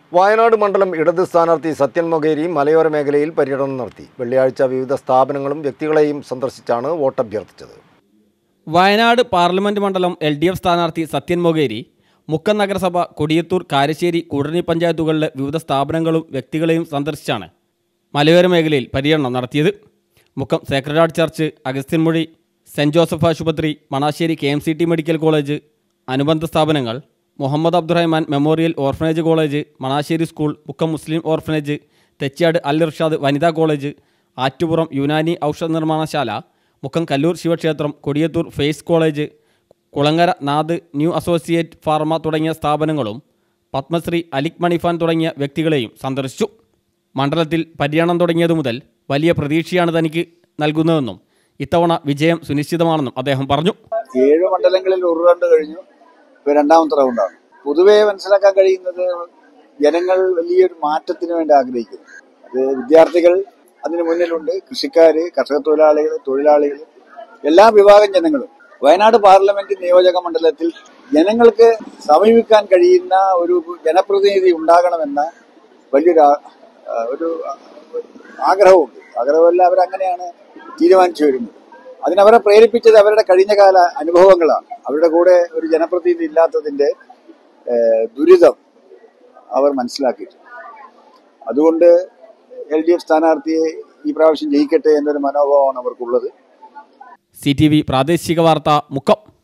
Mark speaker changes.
Speaker 1: വയനാട് മണ്ഡലം ഇടത് സ്ഥാനാർത്ഥി സത്യൻ മൊകേരി മലയോര മേഖലയിൽ പര്യടനം നടത്തി വെള്ളിയാഴ്ച വിവിധ സ്ഥാപനങ്ങളും വ്യക്തികളെയും സന്ദർശിച്ചാണ് വോട്ടഭ്യർത്ഥിച്ചത്
Speaker 2: വയനാട് പാർലമെന്റ് മണ്ഡലം എൽ ഡി എഫ് സ്ഥാനാർത്ഥി സത്യൻ മൊകേരി മുക്കം നഗരസഭ കൊടിയത്തൂർ കാരശ്ശേരി കൂടണി പഞ്ചായത്തുകളിലെ വിവിധ സ്ഥാപനങ്ങളും വ്യക്തികളെയും സന്ദർശിച്ചാണ് മലയോര മേഖലയിൽ പര്യടനം നടത്തിയത് Mukkam sacred heart church Agasthyanmuzhi saint Joseph ആശുപത്രി Manassery K M C T medical college അനുബന്ധ സ്ഥാപനങ്ങൾ Muhammad Abdurahman memorial orphanage college Manassery school Mukkam Muslim orphanage Thechiyad Al Irshad വനിതാ കോളേജ് ആറ്റുപുറം യുനാനി ഔഷധ നിർമ്മാണശാല മുക്കം കല്ലൂർ ശിവക്ഷേത്രം കൊടിയത്തൂർ ഫെയ്സ് കോളേജ് കുളങ്ങര നാദ് ന്യൂ അസോസിയേറ്റ് ഫാർമ തുടങ്ങിയ സ്ഥാപനങ്ങളും പത്മശ്രീ അലിക് മണിഫാൻ തുടങ്ങിയ വ്യക്തികളെയും സന്ദർശിച്ചു മണ്ഡലത്തിൽ പര്യടനം തുടങ്ങിയതു മുതൽ വലിയ പ്രതീക്ഷയാണ് തനിക്ക് നൽകുന്നതെന്നും ഇത്തവണ വിജയം സുനിശ്ചിതമാണെന്നും അദ്ദേഹം പറഞ്ഞു
Speaker 3: ഏഴ് മണ്ഡലങ്ങളിൽ ഒരു റൗണ്ട് കഴിഞ്ഞു ഇപ്പൊ രണ്ടാമത്തെ റൗണ്ടാണ് പൊതുവെ മനസ്സിലാക്കാൻ കഴിയുന്നത് ജനങ്ങൾ വലിയൊരു മാറ്റത്തിന് വേണ്ടി ആഗ്രഹിക്കുന്നു അത് വിദ്യാർത്ഥികൾ അതിന് മുന്നിലുണ്ട് കൃഷിക്കാര് കർഷക തൊഴിലാളികൾ തൊഴിലാളികൾ എല്ലാ വിഭാഗം ജനങ്ങളും വയനാട് പാർലമെന്റ് നിയോജക മണ്ഡലത്തിൽ ജനങ്ങൾക്ക് സമീപിക്കാൻ കഴിയുന്ന ഒരു ജനപ്രതിനിധി ഉണ്ടാകണമെന്ന വലിയൊരു ആ- ആ, ഒരു ആഗ്രഹമുണ്ട് ആഗ്രഹമല്ല അവരങ്ങനെയാണ് തീരുമാനിച്ചു വരുന്നത് അതിനവരെ പ്രേരിപ്പിച്ചത് അവരുടെ കഴിഞ്ഞകാല അനുഭവങ്ങളാണ് അവരുടെ കൂടെ ഒരു ജനപ്രതിനിധി ഇല്ലാത്തതിന്റെ ഏഹ്, ദുരിതം അവർ മനസ്സിലാക്കിയിട്ടുണ്ട് അതുകൊണ്ട് എൽ ഡി എഫ് സ്ഥാനാർത്ഥിയെ ഈ പ്രാവശ്യം ജയിക്കട്ടെ എന്നൊരു മനോഭാവമാണ് അവർക്കുള്ളത്
Speaker 2: സി ടി വി പ്രാദേശിക വാർത്ത മുക്കം